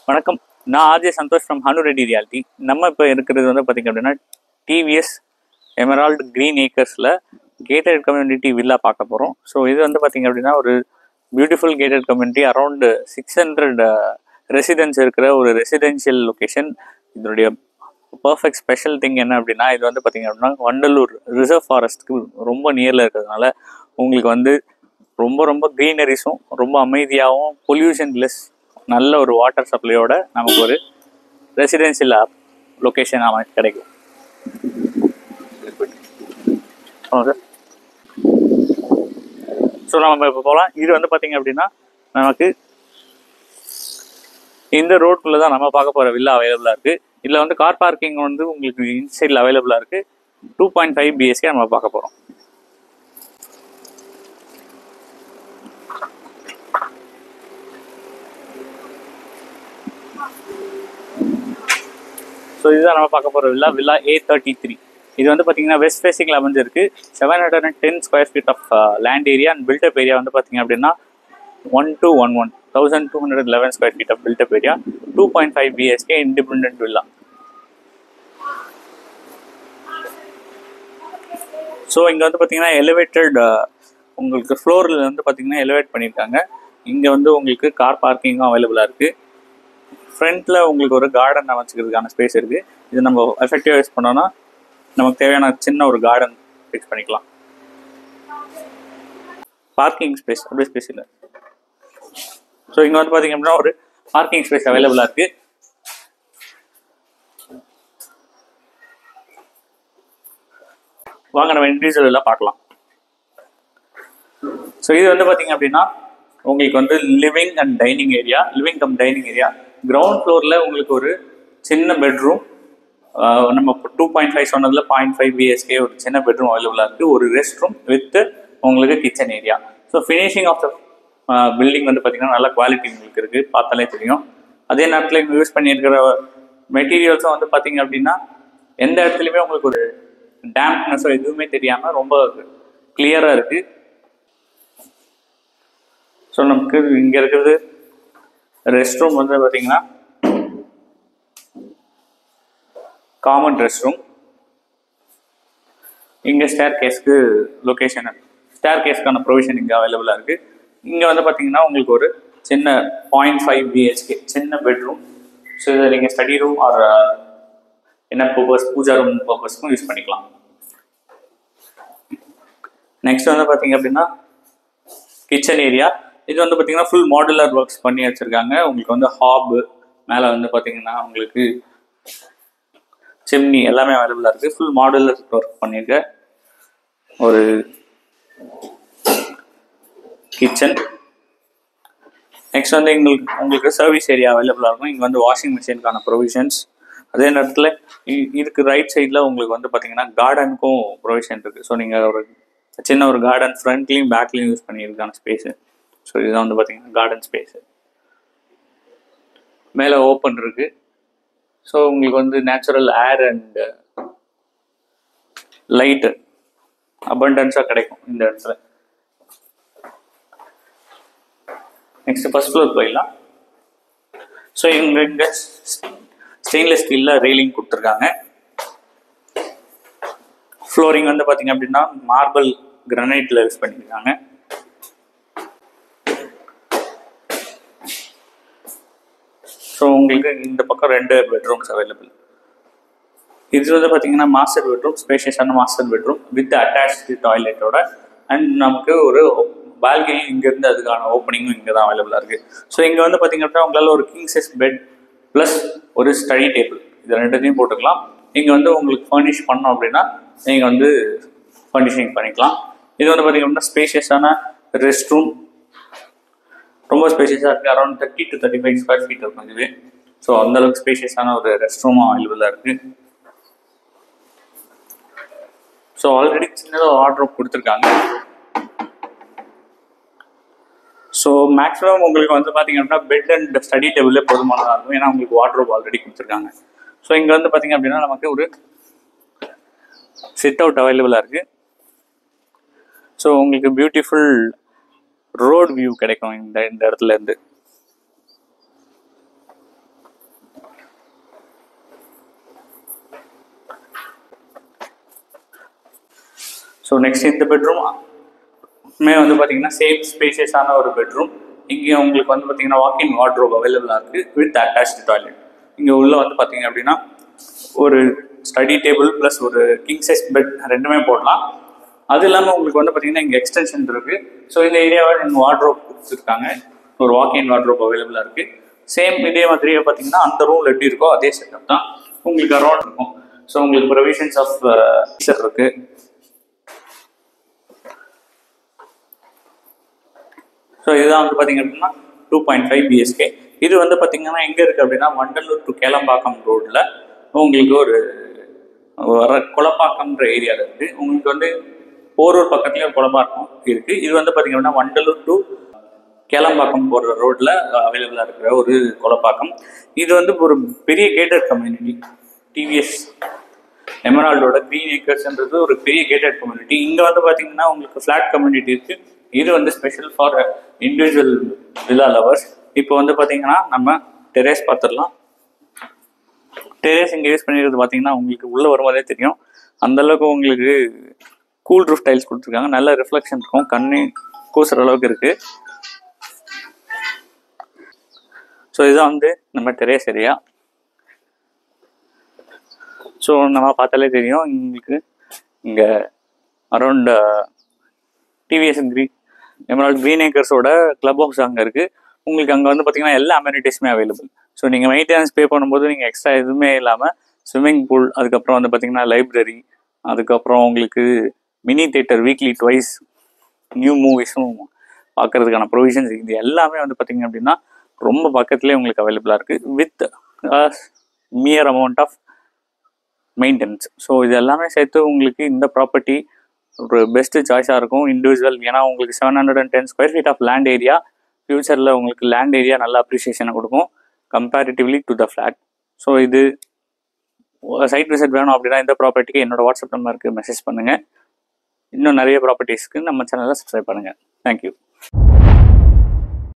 வணக்கம் நான் RJ Santhosh from Hanu Reddy realty நம்ம இப்போ இருக்கிறது வந்து பார்த்திங்க அப்படின்னா டிவிஎஸ் எமரால்டு க்ரீன் ஏக்கர்ஸில் கேட்டட் கம்யூனிட்டி வில்லா பார்க்க போகிறோம் ஸோ இது வந்து பார்த்திங்க அப்படின்னா ஒரு beautiful gated community around six hundred residence இருக்கிற ஒரு ரெசிடென்ஷியல் லொக்கேஷன் இதனுடைய பர்ஃபெக்ட் ஸ்பெஷல் திங் என்ன அப்படின்னா இது வந்து பார்த்திங்க அப்படின்னா வண்டலூர் ரிசர்வ் ஃபாரஸ்ட்டுக்கு ரொம்ப நியரில் இருக்கிறதுனால உங்களுக்கு வந்து ரொம்ப ரொம்ப க்ரீனரிஸும் ரொம்ப அமைதியாகவும் பொல்யூஷன் லெஸ் நல்ல ஒரு வாட்டர் சப்ளையோட நமக்கு ஒரு ரெசிடென்ஷியல் லொக்கேஷன் நமக்கு கிடைக்கும் சார் ஸோ நம்ம இப்போ போகலாம் இது வந்து பார்த்தீங்க அப்படின்னா நமக்கு இந்த ரோட்குள்ளே தான் நம்ம பார்க்க போகிற வில்லா அவைலபிளாக இருக்குது இதில் வந்து கார் பார்க்கிங் வந்து உங்களுக்கு இன்சைடில் அவைலபிளாக இருக்குது டூ பாயிண்ட் ஃபைவ் பிஎஸ்கே நம்ம பார்க்க போகிறோம் ஸோ இதுதான் நம்ம பார்க்க போகிற villa villa A thirty three இது வந்து பார்த்தீங்கன்னா வெஸ்ட் ஃபேசிங்கில் அமைஞ்சிருக்கு seven hundred and ten square feet of land area and built up area வந்து பார்த்தீங்க அப்படின்னா one two one one thousand two hundred eleven square feet of built up area two point five BHK independent villa so இங்கே வந்து பார்த்தீங்கன்னா elevated உங்களுக்கு ஃப்ளோரில் வந்து பார்த்தீங்கன்னா எலிவேட் பண்ணியிருக்காங்க இங்கே வந்து உங்களுக்கு கார் பார்க்கிங்கும் அவைலபிளாக இருக்குது ஃப்ரண்ட்டில் உங்களுக்கு ஒரு கார்டன் அமைச்சிக்கிறதுக்கான ஸ்பேஸ் இருக்குது இது நம்ம எஃபெக்டிவாக யூஸ் பண்ணோன்னா நமக்கு தேவையான சின்ன ஒரு கார்டன் ஃபிக்ஸ் பண்ணிக்கலாம் பார்க்கிங் ஸ்பேஸ் அப்படியே ஸ்பேஸ் இல்லை ஸோ இங்கே வந்து பார்த்தீங்க அப்படின்னா ஒரு பார்க்கிங் ஸ்பேஸ் அவைலபிளாக இருக்குது வாங்க நம்ம இண்டிவிஜுவலில் பார்க்கலாம் ஸோ இது வந்து பார்த்தீங்க அப்படின்னா உங்களுக்கு வந்து living and dining area living cum dining area ground ஃப்ளோரில் உங்களுக்கு ஒரு சின்ன பெட்ரூம் நம்ம டூ பாயிண்ட் ஃபைவ் சொன்னதில் பாயிண்ட் ஃபைவ் பிஎஸ்கே ஒரு சின்ன பெட்ரூம் அவைலபிளாக இருக்குது ஒரு ரெஸ்ட் ரூம் வித் உங்களுக்கு kitchen area so finishing of the building வந்து பார்த்திங்கன்னா நல்ல குவாலிட்டி உங்களுக்கு இருக்குது பார்த்தாலே தெரியும் அதே நேரத்தில் இங்கே யூஸ் பண்ணியிருக்கிற மெட்டீரியல்ஸும் வந்து பார்த்தீங்க அப்படின்னா எந்த இடத்துலையுமே உங்களுக்கு ஒரு டேம்ப்னஸோ எதுவுமே தெரியாமல் ரொம்ப கிளியராக இருக்குது ஸோ நமக்கு இங்கே இருக்கிறது ரெஸ்ட் ரூம் வந்து பார்த்தீங்கன்னா காமன் ரெஸ்ட் ரூம் இங்கே ஸ்டேர் கேஸ்க்கு லொக்கேஷன் ஸ்டேர் கேஸ்க்கான ப்ரொவிஷன் இங்கே அவைலபிளாக இருக்குது இங்கே வந்து பார்த்தீங்கன்னா உங்களுக்கு ஒரு சின்ன பாயிண்ட் ஃபைவ் பிஹெச்கே சின்ன பெட்ரூம் ஸோ இதை நீங்கள் ஸ்டடி ரூம் ஆர் என்ன பர்பஸ் பூஜா ரூம் பர்பஸ்க்கும் யூஸ் பண்ணிக்கலாம் நெக்ஸ்ட் வந்து பார்த்தீங்க அப்படின்னா கிச்சன் ஏரியா இது வந்து பார்த்தீங்கன்னா ஃபுல் மாடுலர் ஒர்க்ஸ் பண்ணி வச்சுருக்காங்க உங்களுக்கு வந்து ஹாபு மேலே வந்து பார்த்தீங்கன்னா உங்களுக்கு சிம்னி எல்லாமே அவைலபிளாக இருக்குது ஃபுல் மாடுலர் ஒர்க் பண்ணியிருக்க ஒரு கிச்சன் நெக்ஸ்ட் வந்து எங்களுக்கு உங்களுக்கு சர்வீஸ் ஏரியா அவைலபிளாக இருக்கும் இங்கே வந்து வாஷிங் மிஷினுக்கான ப்ரொவிஷன்ஸ் அதே நேரத்தில் இதுக்கு ரைட் சைடில் உங்களுக்கு வந்து பார்த்தீங்கன்னா கார்டனுக்கும் ப்ரொவிஷன் இருக்குது ஸோ நீங்கள் ஒரு சின்ன ஒரு கார்டன் ஃப்ரண்ட்லேயும் பேக்லேயும் யூஸ் பண்ணியிருக்கான ஸ்பேஸு ஸோ இதுதான் வந்து பார்த்தீங்கன்னா கார்டன் ஸ்பேஸு மேலே ஓப்பன் இருக்குது ஸோ உங்களுக்கு வந்து நேச்சுரல் ஏர் அண்ட் லைட்டு அபண்டன்ஸாக கிடைக்கும் இந்த இடத்துல நெக்ஸ்ட் ஃபர்ஸ்ட் ஃப்ளோர் போயிடலாம் ஸோ இங்கே இங்கே ஸ்டெயின்லெஸ் ஸ்டீலில் ரெயிலிங் கொடுத்துருக்காங்க ஃப்ளோரிங் வந்து பார்த்தீங்க அப்படின்னா மார்பிள் கிரனைட்டில் யூஸ் பண்ணியிருக்காங்க ஸோ உங்களுக்கு இந்த பக்கம் ரெண்டு பெட்ரூம்ஸ் அவைலபிள் இது வந்து பார்த்தீங்கன்னா மாஸ்டர் பெட்ரூம் ஸ்பேஷியஸான மாஸ்டர் பெட்ரூம் வித் அட்டாச்டு டாய்லெட்டோட அண்ட் நமக்கு ஒரு பால்கனி இங்கேருந்து அதுக்கான ஓப்பனிங்கும் இங்கே தான் அவைலபிளாக இருக்குது ஸோ இங்கே வந்து பார்த்தீங்க அப்படின்னா உங்களால் ஒரு கிங் சைஸ் பெட் ப்ளஸ் ஒரு ஸ்டடி டேபிள் இது ரெண்டுத்தையும் போட்டுக்கலாம் இங்கே வந்து உங்களுக்கு ஃபர்னிஷ் பண்ணோம் அப்படின்னா நீங்கள் வந்து ஃபர்னிஷிங் பண்ணிக்கலாம் இது வந்து பார்த்தீங்க அப்படின்னா ஸ்பேஷியஸான ரெஸ்ட் ரூம் ரொம்ப ஸ்பேஷியஸாக இருக்குது around thirty to thirty five square feet இருக்கும் இதுவே ஸோ அந்தளவுக்கு ஸ்பேஷியஸான ஒரு ரெஸ்ட் ரூமும் அவைலபிளாக இருக்குது ஸோ ஆல்ரெடி சின்னதாக ஆர்டர் கொடுத்துருக்காங்க ஸோ மேக்ஸிமம் உங்களுக்கு வந்து பார்த்தீங்க அப்படின்னா பெட் அண்ட் ஸ்டடி டேபிளே போதுமானதாக இருக்கும் ஏன்னா உங்களுக்கு வாட்ரோப் ஆல்ரெடி கொடுத்துருக்காங்க ஸோ இங்கே வந்து பார்த்தீங்க அப்படின்னா நமக்கு ஒரு சிட் அவுட் அவைலபிளாக இருக்குது ஸோ உங்களுக்கு பியூட்டிஃபுல் ரோட் வியூ கிடைக்கும் இந்த இந்த இடத்துல இருந்து ஸோ நெக்ஸ்ட் இந்த பெட்ரூம் மே வந்து பார்த்தீங்கன்னா சேம் ஸ்பேஷியஸான ஒரு பெட்ரூம் இங்கே உங்களுக்கு வந்து பார்த்தீங்கன்னா வாக்கின் வார்ட்ரோப் அவைலபிளாக இருக்குது வித் அட்டாச்டு டாய்லெட் இங்கே உள்ள வந்து பார்த்தீங்க அப்படின்னா ஒரு ஸ்டடி டேபிள் ப்ளஸ் ஒரு கிங் சைஸ் பெட் ரெண்டுமே போடலாம் அது இல்லாமல் உங்களுக்கு வந்து பார்த்தீங்கன்னா இங்கே எக்ஸ்டென்ஷன் இருக்குது ஸோ இந்த ஏரியாவை நீங்கள் வார்ட்ரோப் கொடுத்துருக்காங்க ஒரு வாக்கின் வார்ட்ரோப் அவைலபிளாக இருக்குது சேம் இதே மாதிரியே பார்த்தீங்கன்னா அந்த ரூமில் எப்படி இருக்கோ அதே செட்டப் தான் உங்களுக்கு அரௌண்ட் இருக்கும் ஸோ உங்களுக்கு ப்ரொவிஷன்ஸ் ஆஃப் டீச்சர் இருக்குது ஸோ இதுதான் வந்து பார்த்தீங்க அப்படின்னா டூ பாயிண்ட் ஃபைவ் பிஎஸ்கே இது வந்து பார்த்தீங்கன்னா எங்கே இருக்குது அப்படின்னா வண்டலூர் டு கேளம்பாக்கம் ரோட்டில் உங்களுக்கு ஒரு வர குளப்பாக்கம்ன்ற ஏரியாவில் இருக்குது உங்களுக்கு வந்து போரூர் பக்கத்துலேயே குளப்பாக்கம் இருக்குது இது வந்து பார்த்தீங்க அப்படின்னா வண்டலூர் டு கேளம்பாக்கம் போகிற ரோட்டில் அவைலபிளாக இருக்கிற ஒரு குளப்பாக்கம் இது வந்து ஒரு பெரிய கேட்டட் கம்யூனிட்டி டிவிஎஸ் எமரால்டோட க்ரீன் ஏக்கர்ஸ்ன்றது ஒரு பெரிய கேட்டட் கம்யூனிட்டி இங்கே வந்து பார்த்தீங்கன்னா உங்களுக்கு ஃப்ளாட் கம்யூனிட்டி இருக்குது இது வந்து special for individual villa lovers இப்போ வந்து பார்த்தீங்கன்னா நம்ம டெரேஸ் பார்த்துடலாம் டெரேஸ் இங்கே யூஸ் பண்ணிஇருக்கிறது பார்த்தீங்கன்னா உங்களுக்கு உள்ளே வரும்போதே தெரியும் அந்த அளவுக்கு உங்களுக்கு கூல் ரூஃப் டைல்ஸ் கொடுத்துருக்காங்க நல்ல ரிஃப்ளெக்ஷன் இருக்கும் கண்ணு கூசுற அளவுக்கு இருக்குது ஸோ இதுதான் வந்து நம்ம டெரேஸ் ஏரியா ஸோ நம்ம பார்த்தாலே தெரியும் உங்களுக்கு இங்கே அரௌண்ட் டிவிஎஸ் க்ரீ எமரால்ட் க்ரீன் ஏக்கர்ஸோட கிளப் ஹவுஸ் அங்கே இருக்குது உங்களுக்கு அங்கே வந்து பார்த்தீங்கன்னா எல்லா அமெனிட்டிஸுமே அவைலபிள் ஸோ நீங்கள் மெயின்டெனன்ஸ் பே பண்ணும்போது நீங்கள் எக்ஸ்ட்ரா எதுவுமே இல்லாமல் ஸ்விம்மிங் பூல் அதுக்கப்புறம் வந்து பார்த்தீங்கன்னா லைப்ரரி அதுக்கப்புறம் உங்களுக்கு mini theatre weekly twice new மூவிஸும் பார்க்கறதுக்கான ப்ரொவிஷன்ஸ் இது எல்லாமே வந்து பார்த்தீங்க அப்படின்னா ரொம்ப பக்கத்துலேயே உங்களுக்கு அவைலபிளாக இருக்குது with mere amount of maintenance so இது எல்லாமே சேர்த்து உங்களுக்கு இந்த ப்ராப்பர்ட்டி ஒரு பெஸ்ட்டு சாய்ஸாக இருக்கும் இண்டிவிஜுவல் ஏன்னா உங்களுக்கு seven hundred and ten square feet of land area ஃப்யூச்சரில் உங்களுக்கு லேண்ட் ஏரியா நல்ல அப்ரிஷியேஷனை கொடுக்கும் comparatively to the flat so இது சைட் விசிட் வேணும் அப்படின்னா இந்த ப்ராப்பர்ட்டிக்கு என்னோட வாட்ஸ்அப் நம்பருக்கு மெசேஜ் பண்ணுங்கள் இன்னும் நிறைய ப்ராப்பர்ட்டிஸ்க்கு நம்ம சேனலை சப்ஸ்கிரைப் பண்ணுங்கள் தேங்க்யூ